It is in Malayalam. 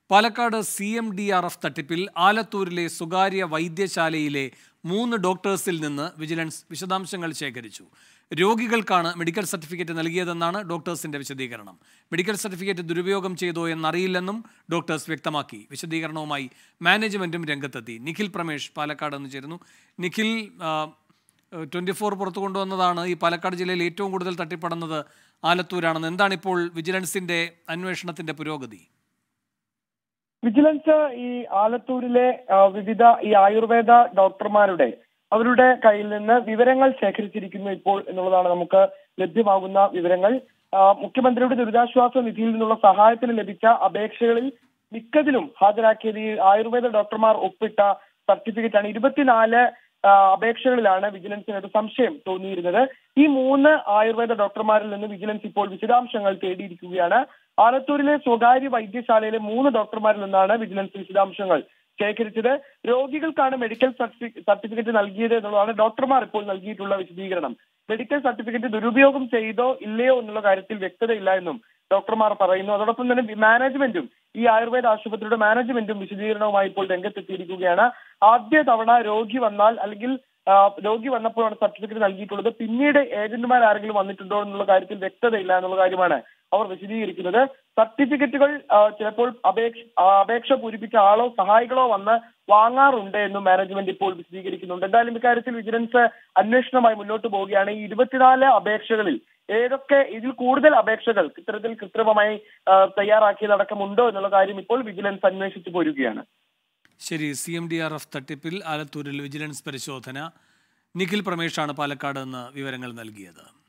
Palakkad C M D R F തട്ടിപ്പിൽ ആലത്തൂരിലെ സ്വകാര്യ വൈദ്യശാലയിലെ മൂന്ന് ഡോക്ടേഴ്സിൽ നിന്ന് വിജിലൻസ് വിശദാംശങ്ങൾ ശേഖരിച്ചു രോഗികൾക്കാണ് മെഡിക്കൽ സർട്ടിഫിക്കറ്റ് നൽകിയതെന്നാണ് ഡോക്ടേഴ്സിന്റെ വിശദീകരണം മെഡിക്കൽ സർട്ടിഫിക്കറ്റ് ദുരുപയോഗം ചെയ്തോ എന്നറിയില്ലെന്നും ഡോക്ടേഴ്സ് വ്യക്തമാക്കി വിശദീകരണവുമായി മാനേജ്മെന്റും രംഗത്തെത്തി നിഖിൽ പ്രമേഷ് പാലക്കാട് എന്ന് ചേരുന്നു നിഖിൽ ട്വൻറ്റി ഫോർ പുറത്തു കൊണ്ടുവന്നതാണ് ഈ പാലക്കാട് ജില്ലയിൽ ഏറ്റവും കൂടുതൽ തട്ടിപ്പടന്നത് ആലത്തൂരാണെന്ന് എന്താണ് ഇപ്പോൾ വിജിലൻസിന്റെ അന്വേഷണത്തിന്റെ പുരോഗതി വിജിലൻസ് ഈ ആലത്തൂരിലെ ആ, വിവിധ ഈ ആയുർവേദ ഡോക്ടർമാരുടെ അവരുടെ കയ്യിൽ നിന്ന് വിവരങ്ങൾ ശേഖരിച്ചിരിക്കുന്നു ഇപ്പോൾ എന്നുള്ളതാണ് നമുക്ക് ലഭ്യമാകുന്ന വിവരങ്ങൾ ആ, മുഖ്യമന്ത്രിയുടെ ദുരിതാശ്വാസ നിധിയിൽ നിന്നുള്ള സഹായത്തിന് ലഭിച്ച അപേക്ഷകളിൽ മിക്കതിലും ഹാജരാക്കിയത് ഈ ആയുർവേദ ഡോക്ടർമാർ ഒപ്പിട്ട സർട്ടിഫിക്കറ്റ് ആണ് ഇരുപത്തിനാല് ആ, അപേക്ഷകളിലാണ് വിജിലൻസിന് ഒരു സംശയം തോന്നിയിരുന്നത് ഈ മൂന്ന് ആയുർവേദ ഡോക്ടർമാരിൽ നിന്ന് വിജിലൻസ് ഇപ്പോൾ വിശദാംശങ്ങൾ തേടിയിരിക്കുകയാണ് ആലത്തൂരിലെ സ്വകാര്യ വൈദ്യശാലയിലെ മൂന്ന് ഡോക്ടർമാരിൽ നിന്നാണ് വിജിലൻസ് വിശദാംശങ്ങൾ ശേഖരിച്ചത് രോഗികൾക്കാണ് മെഡിക്കൽ സർട്ടിഫി- സർട്ടിഫിക്കറ്റ് നൽകിയത് എന്നുള്ളതാണ് ഡോക്ടർമാർ ഇപ്പോൾ നൽകിയിട്ടുള്ള വിശദീകരണം മെഡിക്കൽ സർട്ടിഫിക്കറ്റ് ദുരുപയോഗം ചെയ്തോ ഇല്ലയോ എന്നുള്ള കാര്യത്തിൽ വ്യക്തതയില്ല എന്നും ഡോക്ടർമാർ പറയുന്നു അതോടൊപ്പം തന്നെ മാനേജ്മെന്റും ഈ ആയുർവേദ ആശുപത്രിയുടെ മാനേജ്മെന്റും വിശദീകരണവുമായി ഇപ്പോൾ രംഗത്തെത്തിയിരിക്കുകയാണ് ആദ്യ തവണ രോഗി വന്നാൽ അല്ലെങ്കിൽ ആ, രോഗി വന്നപ്പോഴാണ് സർട്ടിഫിക്കറ്റ് നൽകിയിട്ടുള്ളത് പിന്നീട് ഏജന്റുമാർ ആരെങ്കിലും വന്നിട്ടുണ്ടോ എന്നുള്ള കാര്യത്തിൽ വ്യക്തതയില്ല എന്നുള്ള കാര്യമാണ് അവർ വിശദീകരിക്കുന്നത് സർട്ടിഫിക്കറ്റുകൾ ആ, ചിലപ്പോൾ അപേക്ഷ ആ, അപേക്ഷ പൂരിപ്പിച്ച ആളോ സഹായികളോ വന്ന് വാങ്ങാറുണ്ട് എന്നും മാനേജ്മെന്റ് ഇപ്പോൾ വിശദീകരിക്കുന്നുണ്ട് എന്തായാലും ഇക്കാര്യത്തിൽ വിജിലൻസ് അന്വേഷണമായി മുന്നോട്ട് പോവുകയാണ് ഈ ഇരുപത്തിനാല് അപേക്ഷകളിൽ ഏതൊക്കെ ഇതിൽ കൂടുതൽ അപേക്ഷകൾ ഇത്തരത്തിൽ കൃത്രിമമായി ആ, തയ്യാറാക്കിയതടക്കമുണ്ടോ എന്നുള്ള കാര്യം ഇപ്പോൾ വിജിലൻസ് അന്വേഷിച്ചു പോരുകയാണ് ശരി C M D R F തട്ടിപ്പിൽ ആലത്തൂരിൽ വിജിലൻസ് പരിശോധന നിഖിൽ പ്രമേഷാണ് പാലക്കാട് നിന്ന് വിവരങ്ങൾ നൽകിയത്